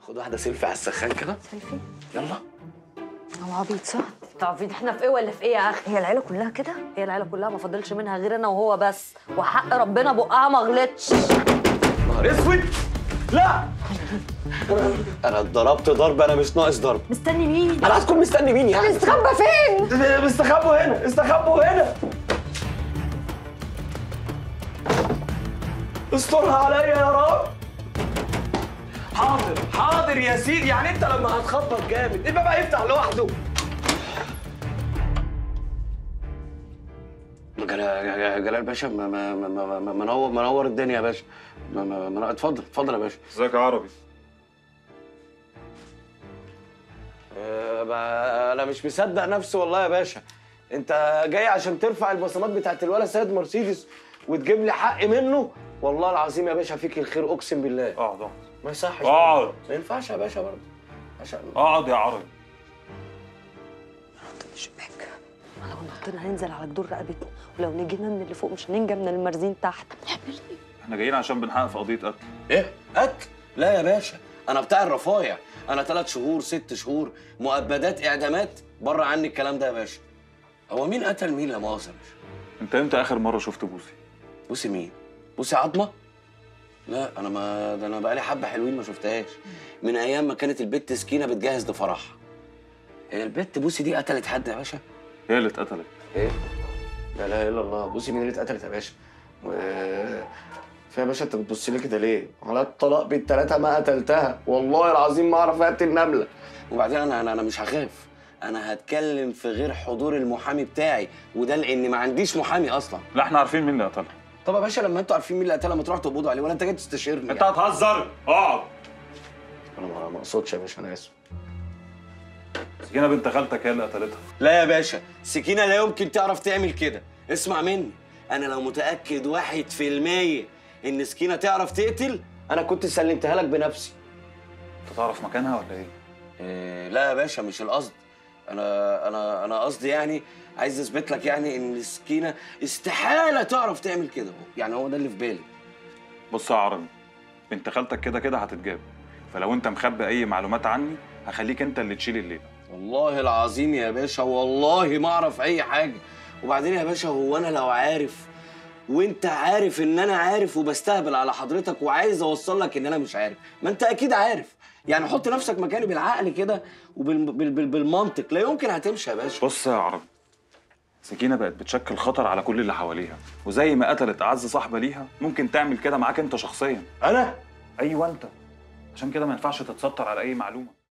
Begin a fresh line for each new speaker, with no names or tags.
خد واحده سيلفي على السخان كده
سيلفي
يلا
هو عبيط صح؟
تعرفين احنا في ايه ولا في ايه يا اخي
هي العيله كلها كده؟
هي العيله كلها ما فاضلش منها غير انا وهو بس وحق ربنا بقها ما غلطش
نهار اسود لا انا اتضربت ضرب انا مش ناقص ضرب
مستني مين
انا هتكون مستني مين يعني
استخبى فين؟
استخبوا هنا استخبوا هنا استرها عليا يا رب حاضر حاضر يا سيدي يعني انت لما هتخبط جامد الباب هيفتح لوحده جلال جلال باشا ما- ما- ما- ما- ما- منور منور الدنيا يا باشا ما- ما- ما- اتفضل اتفضل يا باشا
ازيك يا عربي
أه، ما- انا مش مصدق نفسي والله يا باشا انت جاي عشان ترفع البصمات بتاعت الولا سيد مرسيدس وتجيب لي حق منه والله العظيم يا باشا فيك الخير اقسم بالله
اقعد اقعد
ما يصحش
اقعد
ما ينفعش يا باشا برضه عشان
اقعد يا عربي
الشباك لو نطينا هننزل على جدور رقبتنا ولو نجينا من اللي فوق مش هننجى من المرزين تحت
احنا جايين عشان بنحقق في قضيه قتل
ايه قتل لا يا باشا انا بتاع الرفايع انا ثلاث شهور ست شهور مؤبدات اعدامات بره عني الكلام ده يا باشا هو مين قتل مين لا مؤاخذه يا باشا
انت امتى اخر مره شفت بوسي
بوسي مين؟ بوسي عظمه؟ لا انا ما ده انا بقالي حبه حلوين ما شفتهاش من ايام ما كانت البت سكينه بتجهز لفرحها هي البت بوسي دي قتلت حد يا باشا؟
هي اللي اتقتلت
ايه؟ لا اله الا الله بوسي مين اللي اتقتلت يا باشا؟ و... فيا باشا انت بتبص لي كده ليه؟ على الطلاق بالثلاثه ما قتلتها والله العظيم ما اعرف اقتل نمله وبعدين انا انا انا مش هخاف انا هتكلم في غير حضور المحامي بتاعي وده لاني ما عنديش محامي اصلا
لا احنا عارفين مين اللي قتلها
طب يا باشا لما انتوا عارفين مين اللي قتلها ما تروحوا تقبضوا عليه ولا انت جاي تستشيرني
انت هتهزر اقعد
انا ما- ما اقصدش يا باشا انا اسف
سكينه بنت خالتك هي اللي قتلتها
لا يا باشا سكينه لا يمكن تعرف تعمل كده اسمع مني انا لو متاكد واحد في المية ان سكينه تعرف تقتل انا كنت سلمتها لك بنفسي
انت تعرف مكانها ولا ايه
إيه لا يا باشا مش القصد انا انا انا قصدي يعني عايز اثبت لك يعني ان سكينه استحاله تعرف تعمل كده يعني هو ده اللي في بالي
بص يا عربي بنت خالتك كده كده هتتجاب فلو انت مخبي اي معلومات عني هخليك انت اللي تشيل الليله
والله العظيم يا باشا والله ما اعرف اي حاجه وبعدين يا باشا هو انا لو عارف وانت عارف ان انا عارف وبستهبل على حضرتك وعايز اوصل لك ان انا مش عارف ما انت اكيد عارف يعني حط نفسك مكاني بالعقل كده وبالمنطق لا يمكن هتمشي يا باشا
بص يا عربي سكينة بقت بتشكل خطر على كل اللي حواليها وزي ما قتلت أعز صاحبة ليها ممكن تعمل كده معاك أنت شخصيا
انا
أيوة أنت عشان كده ما ينفعش تتستر على أي معلومة